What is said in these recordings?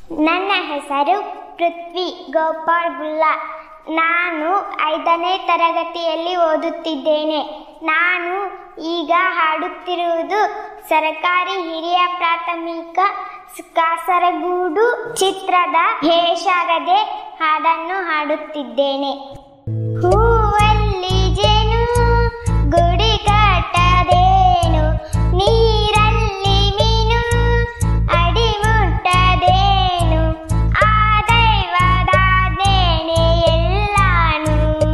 ನನ್ನ ಹೆಸರು ಪೃಥ್ವಿ ಗೋಪಾಲ್ ಗುಲ್ಲಾ ನಾನು ಐದನೇ ತರಗತಿಯಲ್ಲಿ ಓದುತ್ತಿದ್ದೇನೆ ನಾನು ಈಗ ಹಾಡುತ್ತಿರುವುದು ಸರ್ಕಾರಿ ಹಿರಿಯ ಪ್ರಾಥಮಿಕ ಸ್- ಕಾಸರಗೂಡು ಚಿತ್ರದ ಹೇ ಶಾರದೆ ಹಾಡನ್ನು ಹಾಡುತ್ತಿದ್ದೇನೆ ಹೂವಲ್ಲಿ ಜೇನು ಗುಡಿ ಕಟ್ಟದೇನು ನೀರಲ್ಲಿ ಮೀನು ಅಡಿ ಮುಟ್ಟದೇನು ಆ ದೈವದಾಜ್ಞೆನೆ ಎಲ್ಲಾನು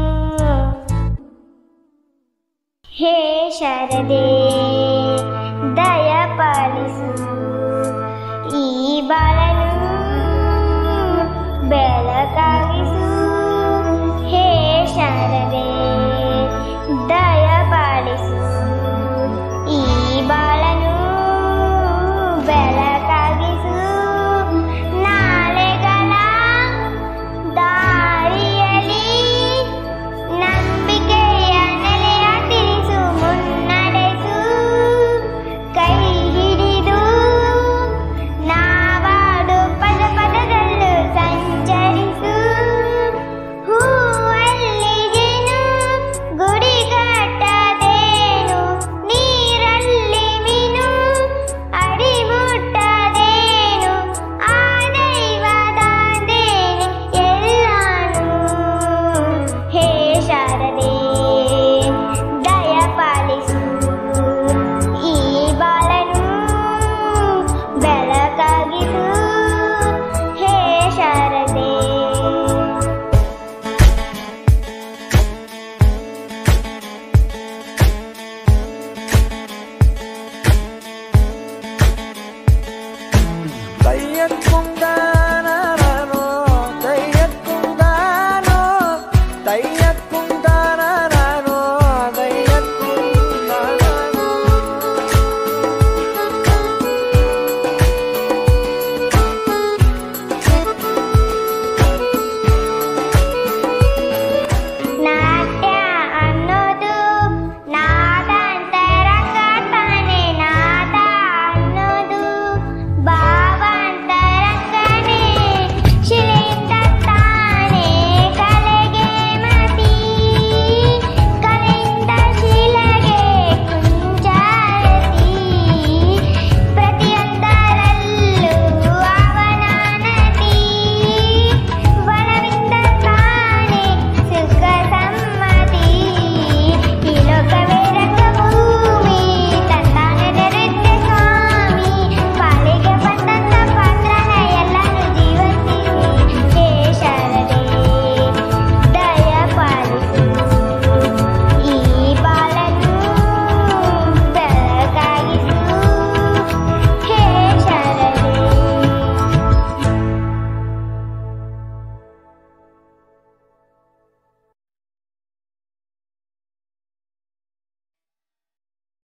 ಹೇ ಶರದೆ ದಯ ಪಾಲಿಸು ಈ ಬಾಳನು ಬೆಳಕಾಗಿಸು ಹೇ ಶಾರದೆ ದಯ ಪಾಲಿಸು ಈ ಬಾಳನು ಬೆಳಕಾಗಿಸು ನಾಳೆಗಳ ದಾರಿಯಲ್ಲಿ ನಂಬಿಕೆಯ ನೆಲೆಯ ತಿಳಿಸು ಮುನ್ನಡೆಸು ಕೈ ಹಿಡಿದು ನಾವಾಡು ಪದ ಪದದಲ್ಲೂ ಸಂಚರಿಸು ಹೂವಲ್ಲಿ ಜೇನು ಗುಡಿ ಕಟ್ಟದೇನು ನೀರಲ್ಲಿ ಮೀನು ಅಡಿ ಮುಟ್ಟದೇನು ಆ ದೈವದಾದೇನೆ ಎಲ್ಲಾನು ಹೇ ಶಾರದೆ ದಯ ಪಾಲಿಸು ಈ ಬಾಳನು ಬೆಳಕಾಗಿಸು ಹೇ ಶಾರದೆ ಕೈಯತ್ಕೊಂಡ